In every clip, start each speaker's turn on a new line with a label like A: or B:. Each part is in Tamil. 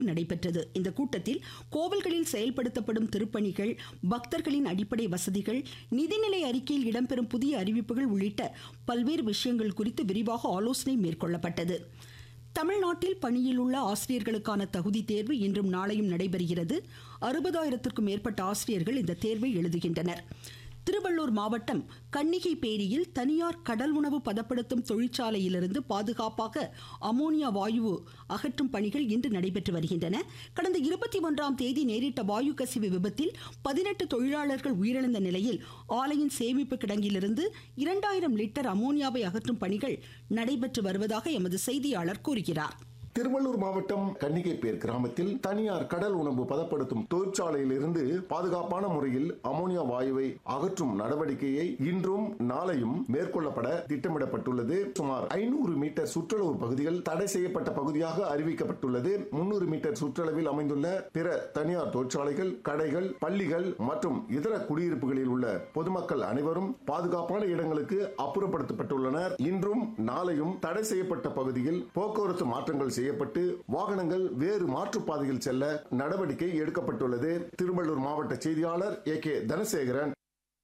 A: நடைபெற்றது இந்த கூட்டத்தில் கோவில்களில் செயல்படுத்தப்படும் திருப்பணிகள் பக்தர்களின் அடிப்படை வசதிகள் நிதிநிலை அறிக்கையில் இடம்பெறும் புதிய அறிவிப்புகள் உள்ளிட்ட பல்வேறு விஷயங்கள் குறித்து விரிவாக ஆலோசனை மேற்கொள்ளப்பட்டது தமிழ்நாட்டில் பணியில் உள்ள ஆசிரியர்களுக்கான தகுதி தேர்வு இன்றும் நாளையும் நடைபெறுகிறது அறுபதாயிரத்திற்கும் மேற்பட்ட ஆசிரியர்கள் இந்த தேர்வை எழுதுகின்றனர் திருவள்ளூர் மாவட்டம் கன்னிகைப்பேரியில் தனியார் கடல் உணவு பதப்படுத்தும் தொழிற்சாலையிலிருந்து பாதுகாப்பாக அமோனியா வாயு அகற்றும் பணிகள் இன்று நடைபெற்று வருகின்றன கடந்த இருபத்தி ஒன்றாம் தேதி நேரிட்ட வாயு கசிவு விபத்தில் பதினெட்டு தொழிலாளர்கள் உயிரிழந்த நிலையில் ஆலையின் சேமிப்பு கிடங்கிலிருந்து இரண்டாயிரம் லிட்டர் அமோனியாவை அகற்றும் பணிகள் நடைபெற்று வருவதாக எமது செய்தியாளர் கூறுகிறார்
B: திருவள்ளூர் மாவட்டம் கன்னிகைப்பேர் கிராமத்தில் தனியார் கடல் உணவு பதப்படுத்தும் தொழிற்சாலையிலிருந்து பாதுகாப்பான முறையில் அமோனியா வாயுவை அகற்றும் நடவடிக்கையை இன்றும் நாளையும் மேற்கொள்ளப்பட திட்டமிடப்பட்டுள்ளது சுமார் ஐநூறு மீட்டர் சுற்றளவு பகுதிகள் தடை செய்யப்பட்ட பகுதியாக அறிவிக்கப்பட்டுள்ளது முன்னூறு மீட்டர் சுற்றளவில் அமைந்துள்ள பிற தனியார் தொழிற்சாலைகள் கடைகள் பள்ளிகள் மற்றும் இதர குடியிருப்புகளில் உள்ள பொதுமக்கள் அனைவரும் பாதுகாப்பான இடங்களுக்கு அப்புறப்படுத்தப்பட்டுள்ளனர் இன்றும் நாளையும் தடை செய்யப்பட்ட பகுதியில் போக்குவரத்து மாற்றங்கள் செய்யப்பட்டு வாகனங்கள் வேறு மாற்றுப்பாதையில் செல்ல நடவடிக்கை எடுக்கப்பட்டுள்ளது திருவள்ளூர் மாவட்ட செய்தியாளர் ஏ கே தனசேகரன்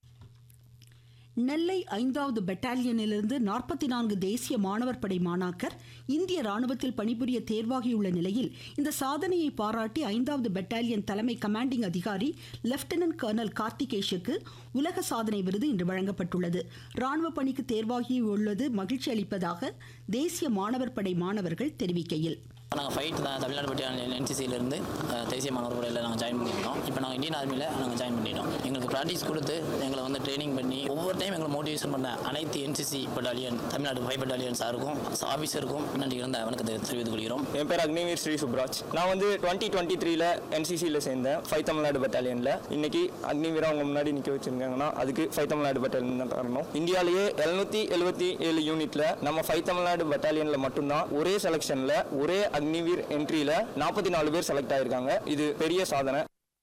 A: நெல்லை ஐந்தாவது பெட்டாலியனிலிருந்து நாற்பத்தி நான்கு தேசிய மாணவர் படை மாணாக்கர் இந்திய ராணுவத்தில் பணிபுரிய தேர்வாகியுள்ள நிலையில் இந்த சாதனையை பாராட்டி ஐந்தாவது பெட்டாலியன் தலைமை கமாண்டிங் அதிகாரி லெப்டினன்ட் கர்னல் கார்த்திகேஷுக்கு உலக சாதனை விருது இன்று வழங்கப்பட்டுள்ளது ராணுவ பணிக்கு தேர்வாகியுள்ளது மகிழ்ச்சி அளிப்பதாக தேசிய மாணவர் படை மாணவர்கள் தெரிவிக்கையில்
C: நாங்கள் ஃபைட் தான் தமிழ்நாடு பட்டியல் என்சிசியிலேருந்து தேசிய மாணவர் படையில் நாங்கள் ஜாயின் பண்ணியிருந்தோம் இப்போ நாங்கள் இந்தியன் ஆர்மியில் நாங்கள் ஜாயின் பண்ணிட்டோம் எங்களுக்கு ப்ராக்டிஸ் கொடுத்து எங்களை வந்து ட்ரைனிங் பண்ணி ஒவ்வொரு டைம் எங்களை மோட்டிவேஷன் பண்ண அனைத்து NCC battalion Tamil Nadu five battalion சாருக்கும் ஆஃபீஸருக்கும் நன்றி இருந்த வணக்கத்தை தெரிவித்துக் கொள்கிறோம்
D: என் பேர் அக்னிவீர் ஸ்ரீ சுப்ராஜ் நான் வந்து டுவெண்ட்டி டுவெண்ட்டி த்ரீல என்சிசியில் சேர்ந்தேன் ஃபைவ் தமிழ்நாடு பட்டாலியனில் இன்னைக்கு அக்னிவீரா அவங்க முன்னாடி நிற்க வச்சிருக்காங்கன்னா அதுக்கு ஃபைவ் தமிழ்நாடு பட்டாலியன் தான் காரணம் இந்தியாவிலேயே எழுநூத்தி எழுபத்தி ஏழு யூனிட்ல நம்ம ஃபைவ் தமிழ்நாடு பட்டாலியனில் மட்டும்தான் ஒரே செலெக்ஷனில் ஒரே அக்னிவீர் என்ட்ரியில் நாற்பத்தி நாலு பேர் செலக்ட் ஆயிருக்காங்க இது பெரிய சாதனை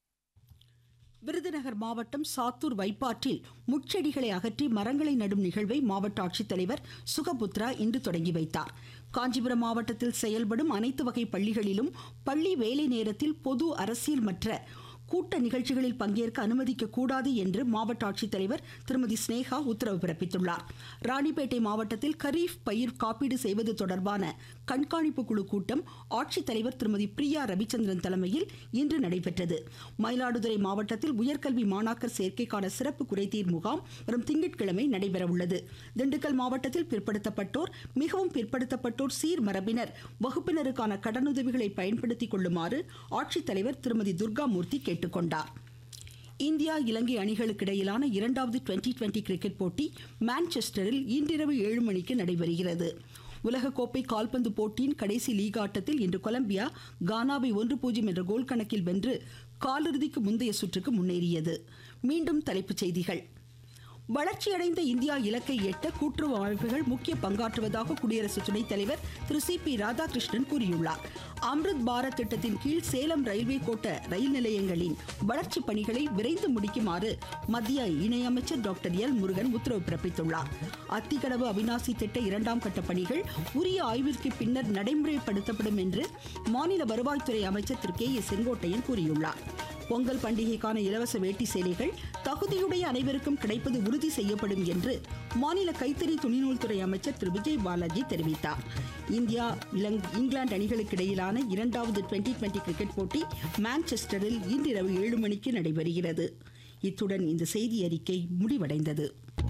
A: விருதுநகர் மாவட்டம் சாத்தூர் வைப்பாற்றில் முட்செடிகளை அகற்றி மரங்களை நடும் நிகழ்வை மாவட்ட ஆட்சித்தலைவர் சுகபுத்ரா இன்று தொடங்கி வைத்தார் காஞ்சிபுரம் மாவட்டத்தில் செயல்படும் அனைத்து வகை பள்ளிகளிலும் பள்ளி வேலை நேரத்தில் பொது அரசியல் மற்ற கூட்ட நிகழ்ச்சிகளில் பங்கேற்க அனுமதிக்க கூடாது என்று மாவட்ட ஆட்சித்தலைவர் திருமதி ஸ்னேகா உத்தரவு பிறப்பித்துள்ளார் ராணிப்பேட்டை மாவட்டத்தில் கரீஃப் பயிர் காப்பீடு செய்வது தொடர்பான கண்காணிப்பு குழு கூட்டம் ஆட்சித்தலைவர் திருமதி பிரியா ரவிச்சந்திரன் தலைமையில் இன்று நடைபெற்றது மயிலாடுதுறை மாவட்டத்தில் உயர்கல்வி மாணாக்கர் சேர்க்கைக்கான சிறப்பு குறைதீர் முகாம் வரும் திங்கட்கிழமை நடைபெறவுள்ளது திண்டுக்கல் மாவட்டத்தில் பிற்படுத்தப்பட்டோர் மிகவும் பிற்படுத்தப்பட்டோர் சீர் மரபினர் வகுப்பினருக்கான கடனுதவிகளை பயன்படுத்திக் கொள்ளுமாறு ஆட்சித்தலைவர் திருமதி துர்காமூர்த்தி கேட்டுக்கொண்டார் இந்தியா இலங்கை அணிகளுக்கு இடையிலான இரண்டாவது டுவெண்டி டுவெண்டி கிரிக்கெட் போட்டி மான்செஸ்டரில் இன்றிரவு ஏழு மணிக்கு நடைபெறுகிறது உலகக்கோப்பை கால்பந்து போட்டியின் கடைசி லீக் ஆட்டத்தில் இன்று கொலம்பியா கானாவை ஒன்று பூஜ்ஜியம் என்ற கோல் கணக்கில் வென்று காலிறுதிக்கு முந்தைய சுற்றுக்கு முன்னேறியது மீண்டும் தலைப்புச் செய்திகள் வளர்ச்சியடைந்த இந்தியா இலக்கை எட்ட கூட்டுறவு அமைப்புகள் முக்கிய பங்காற்றுவதாக குடியரசு துணைத் தலைவர் திரு சி பி ராதாகிருஷ்ணன் கூறியுள்ளார் அம்ருத் பாரத் திட்டத்தின் கீழ் சேலம் ரயில்வே கோட்ட ரயில் நிலையங்களின் வளர்ச்சி பணிகளை விரைந்து முடிக்குமாறு மத்திய இணையமைச்சர் டாக்டர் எல் முருகன் உத்தரவு பிறப்பித்துள்ளார் அத்திக்கடவு அவினாசி திட்ட இரண்டாம் கட்ட பணிகள் உரிய ஆய்விற்கு பின்னர் நடைமுறைப்படுத்தப்படும் என்று மாநில வருவாய்த்துறை அமைச்சர் திரு கே ஏ செங்கோட்டையன் கூறியுள்ளார் பொங்கல் பண்டிகைக்கான இலவச வேட்டி சேலைகள் தகுதியுடைய அனைவருக்கும் கிடைப்பது உறுதி செய்யப்படும் என்று மாநில கைத்தறி துணிநூல் துறை அமைச்சர் திரு விஜய் பாலாஜி தெரிவித்தார் இந்தியா இலங்- இங்கிலாந்து அணிகளுக்கு இடையிலான இரண்டாவது டுவெண்டி டுவெண்டி கிரிக்கெட் போட்டி மான்செஸ்டரில் இன்றிரவு ஏழு மணிக்கு நடைபெறுகிறது இத்துடன் இந்த செய்தி அறிக்கை முடிவடைந்தது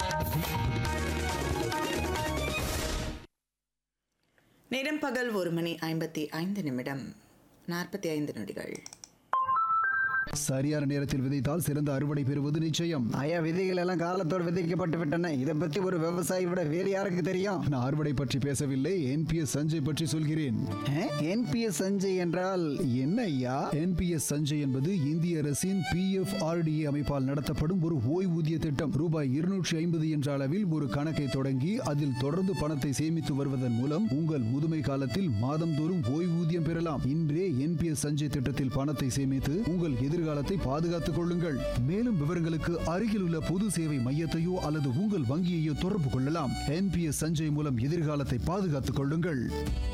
E: நேரம் பகல் ஒரு மணி ஐம்பத்தி ஐந்து நிமிடம் நாற்பத்தி ஐந்து நொடிகள்
F: சரியான நேரத்தில் விதைத்தால் சிறந்த அறுவடை பெறுவது நிச்சயம்
G: ஐயா விதைகள் எல்லாம் காலத்தோடு விதைக்கப்பட்டு விட்டன இதை பத்தி ஒரு விவசாயி விட வேறு யாருக்கு தெரியும்
F: நான் அறுவடை பற்றி பேசவில்லை என்பிஎஸ் சஞ்சய் பற்றி சொல்கிறேன்
G: என்பிஎஸ் சஞ்சய் என்றால்
F: என்ன ஐயா என்பிஎஸ் சஞ்சய் என்பது இந்திய அரசின் பிஎஃப் ஆர்டிஏ அமைப்பால் நடத்தப்படும் ஒரு ஓய்வூதிய திட்டம் ரூபாய் இருநூற்றி ஐம்பது என்ற அளவில் ஒரு கணக்கை தொடங்கி அதில் தொடர்ந்து பணத்தை சேமித்து வருவதன் மூலம் உங்கள் முதுமை காலத்தில் மாதந்தோறும் ஓய்வூதியம் பெறலாம் இன்றே என்பிஎஸ் சஞ்சய் திட்டத்தில் பணத்தை சேமித்து உங்கள் எதிர்காலத்தை பாதுகாத்துக் கொள்ளுங்கள் மேலும் விவரங்களுக்கு அருகில் உள்ள பொது சேவை மையத்தையோ அல்லது உங்கள் வங்கியையோ தொடர்பு கொள்ளலாம் என்பிஎஸ் சஞ்சய் மூலம் எதிர்காலத்தை பாதுகாத்துக் கொள்ளுங்கள்